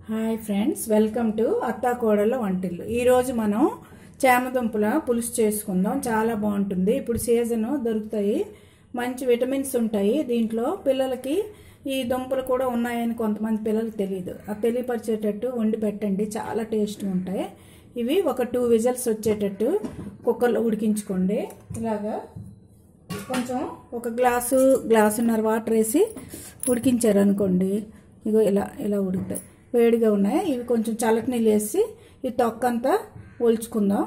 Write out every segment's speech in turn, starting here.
hi friends welcome to అత్తా కోడళ్ళ వంటిల్లు ఈరోజు మనం చామదుంపల పులుసు చేసుకుందాం చాలా బాగుంటుంది ఇప్పుడు సీజన్ దొరుకుతాయి మంచి విటమిన్స్ ఉంటాయి దీంట్లో పిల్లలకి ఈ దుంపలు కూడా ఉన్నాయని కొంతమంది పిల్లలకు తెలియదు అది తెలియపరిచేటట్టు వండి పెట్టండి చాలా టేస్ట్గా ఉంటాయి ఇవి ఒక టూ విజల్స్ వచ్చేటట్టు కుక్కర్లో ఉడికించుకోండి ఇలాగా కొంచెం ఒక గ్లాసు గ్లాసున్నర వాటర్ వేసి ఉడికించారు అనుకోండి ఇగో ఇలా ఇలా ఉడుకుతాయి వేడిగా ఉన్నాయి ఇవి కొంచెం చల్లటి నీళ్ళు వేసి ఈ తొక్కంతా ఒలుచుకుందాం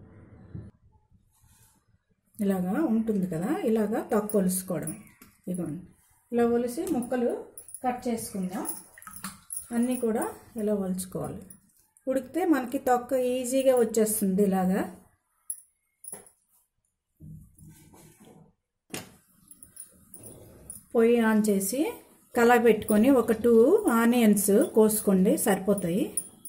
ఇలాగా ఉంటుంది కదా ఇలాగా తొక్క ఒలుసుకోవడం ఇదిగోండి ఇలా ఒలిసి ముక్కలు కట్ చేసుకుందాం అన్నీ కూడా ఇలా ఒలుచుకోవాలి ఉడికితే మనకి తొక్క ఈజీగా వచ్చేస్తుంది ఇలాగా పొయ్యి ఆన్ చేసి కళాయి పెట్టుకొని ఒక టూ ఆనియన్స్ కోసుకోండి సరిపోతాయి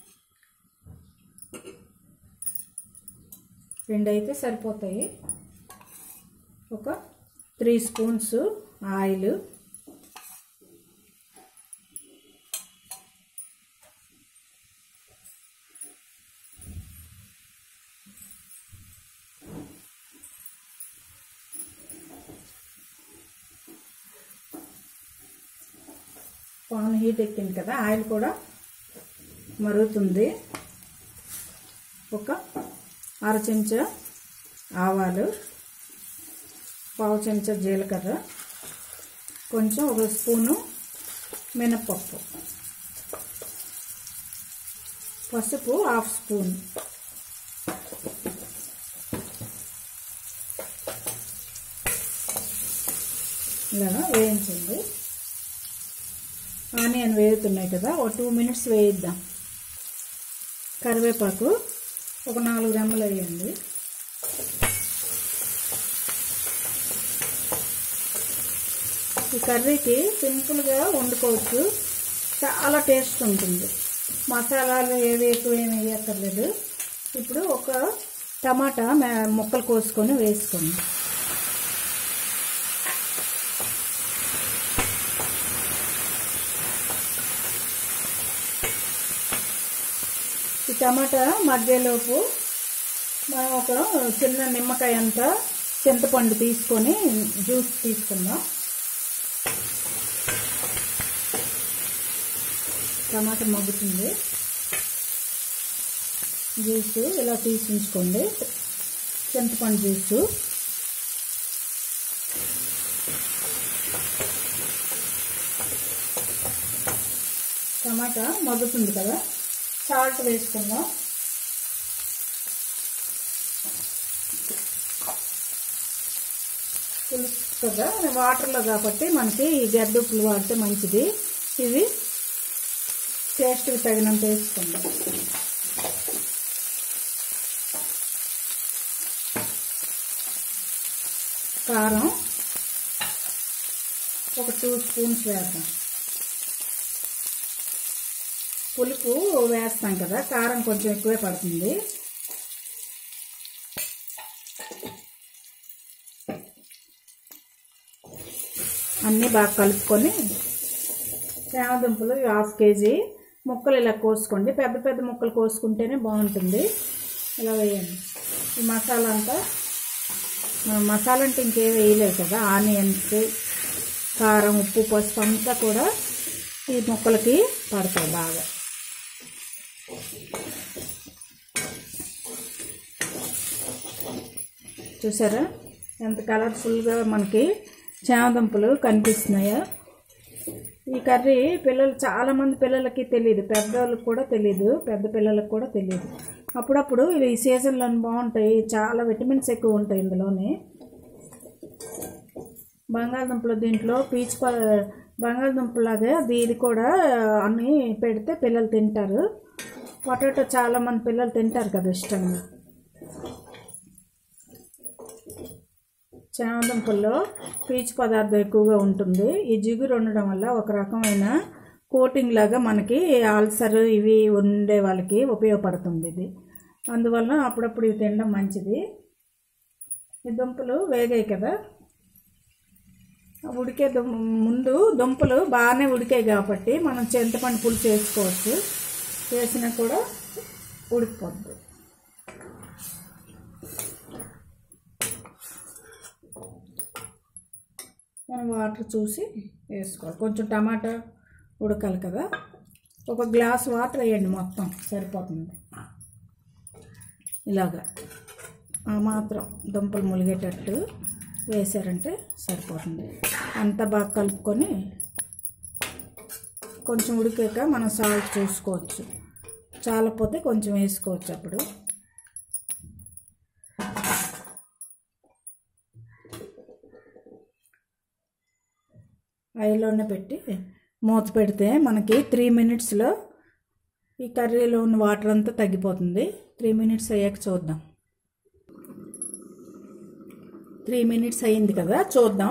రెండు అయితే సరిపోతాయి ఒక three spoons oil pan heat ఎక్కింది కదా ఆయిల్ కూడా మరుగుతుంది ఒక అర చెంచా ఆవాలు పావు చెంచా జీలకర్ర కొంచెం ఒక స్పూను మినప్పప్పు పసుపు హాఫ్ స్పూన్ ఇలా వేయించండి ఆనియన్ వేగుతున్నాయి కదా ఒక టూ మినిట్స్ వేయిద్దాం కరివేపాకు ఒక నాలుగు రెమ్మలు వేయండి ఈ కర్రీకి సింపుల్గా వండుకోవచ్చు చాలా టేస్ట్ ఉంటుంది మసాలాలు ఏవి ఎక్కువ ఏమి వేయక్కర్లేదు ఇప్పుడు ఒక టమాటా ముక్కలు కోసుకొని వేసుకోండి ఈ టమాటా మధ్యలోపు మనం ఒక చిన్న నిమ్మకాయ అంత చింతపండు తీసుకొని జ్యూస్ తీసుకుందాం టమాటా మగ్గుతుంది జ్యూస్ ఇలా తీసి ఉంచుకోండి చింతపండు జ్యూసు టమాటా మగ్గుతుంది కదా సాల్ట్ వేసుకుందాం పులుసు కదా వాటర్లో కాబట్టి మనకి ఈ గడ్డ ఉప్పులు వాడితే మంచిది ఇవి టేస్ట్కి తగినంత వేసుకుందాం కారం ఒక టూ స్పూన్స్ వేద్దాం పులుపు వేస్తాం కదా కారం కొంచెం ఎక్కువే పడుతుంది అన్నీ బాగా కలుపుకొని చామదుంపలు హాఫ్ కేజీ ముక్కలు ఇలా కోసుకోండి పెద్ద పెద్ద ముక్కలు కోసుకుంటేనే బాగుంటుంది ఇలా వేయండి ఈ మసాలా అంతా మసాలా అంటే ఇంకేం వేయలేదు కదా ఆనియన్స్ కారం ఉప్పు పసుపు అంతా కూడా ఈ ముక్కలకి పడతాయి బాగా చూసారా ఎంత కలర్ఫుల్గా మనకి చామదుంపలు కనిపిస్తున్నాయో ఈ కర్రీ పిల్లలు చాలామంది పిల్లలకి తెలియదు పెద్దవాళ్ళకి కూడా తెలియదు పెద్ద పిల్లలకు కూడా తెలియదు అప్పుడప్పుడు ఇవి ఈ సీజన్లో బాగుంటాయి చాలా విటమిన్స్ ఎక్కువ ఉంటాయి ఇందులోని బంగాళదుంపలు దీంట్లో పీచు బంగాళదుంపలాగే ఇది కూడా అన్నీ పెడితే పిల్లలు తింటారు పొటాటో చాలామంది పిల్లలు తింటారు కదా ఇష్టంగా చామదుంపల్లో పీచు పదార్థం ఎక్కువగా ఉంటుంది ఈ జిగురు ఉండడం వల్ల ఒక రకమైన కోటింగ్ లాగా మనకి ఆల్సర్ ఇవి ఉండే వాళ్ళకి ఉపయోగపడుతుంది ఇది అందువల్ల అప్పుడప్పుడు ఇవి తినడం మంచిది ఈ దుంపలు వేగాయి కదా ఉడికే దుం ముందు దుంపలు బాగానే ఉడికాయి కాబట్టి మనం చింతపండు పులుసు వేసుకోవచ్చు వేసినా కూడా ఉడికిపోద్ది మనం వాటర్ చూసి వేసుకోవాలి కొంచెం టమాటా ఉడకాలి కదా ఒక గ్లాస్ వాటర్ వేయండి మొత్తం సరిపోతుంది ఇలాగా ఆ మాత్రం దుంపలు ములిగేటట్టు వేసారంటే సరిపోతుంది అంతా బాగా కలుపుకొని కొంచెం ఉడికాక మనం సాల్ట్ చూసుకోవచ్చు చాలపోతే కొంచెం వేసుకోవచ్చు అప్పుడు ఐలోనే పెట్టి మూత పెడితే మనకి త్రీ మినిట్స్లో ఈ కర్రీలో ఉన్న వాటర్ అంతా తగ్గిపోతుంది త్రీ మినిట్స్ అయ్యాక చూద్దాం త్రీ మినిట్స్ అయ్యింది కదా చూద్దాం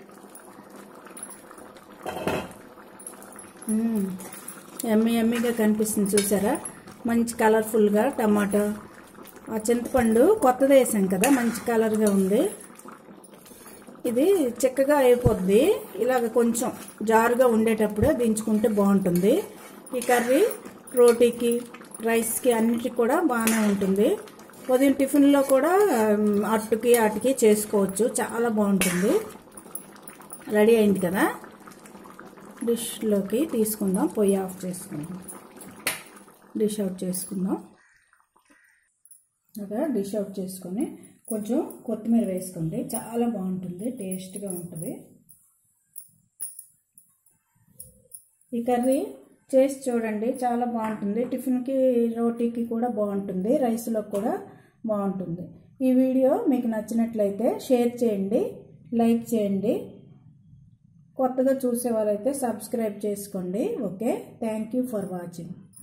ఎమ్మి ఎమ్మిగా కనిపిస్తుంది చూసారా మంచి కలర్ఫుల్గా టమాటా ఆ చింతపండు కొత్తది వేసాం కదా మంచి కలర్గా ఉంది ఇది చిక్కగా అయిపోద్ది ఇలాగ కొంచెం జారుగా ఉండేటప్పుడే దించుకుంటే బాగుంటుంది ఈ కర్రీ రోటీకి రైస్కి అన్నిటికి కూడా బాగానే ఉంటుంది ఉదయం టిఫిన్లో కూడా ఉమ్, అట్టుకి అటుకి చేసుకోవచ్చు చాలా బాగుంటుంది రెడీ అయింది కదా డిష్లోకి తీసుకుందాం పొయ్యి ఆఫ్ చేసుకుందాం డిష్ అవుట్ చేసుకుందాం అలా డిష్ అవుట్ చేసుకొని కొంచెం కొత్తిమీర వేసుకోండి చాలా బాగుంటుంది టేస్ట్గా ఉంటుంది ఈ కర్రీ చేసి చూడండి చాలా బాగుంటుంది టిఫిన్కి రోటీకి కూడా బాగుంటుంది రైస్లో కూడా బాగుంటుంది ఈ వీడియో మీకు నచ్చినట్లయితే షేర్ చేయండి లైక్ చేయండి కొత్తగా చూసే వాళ్ళైతే సబ్స్క్రైబ్ చేసుకోండి okay thank you for watching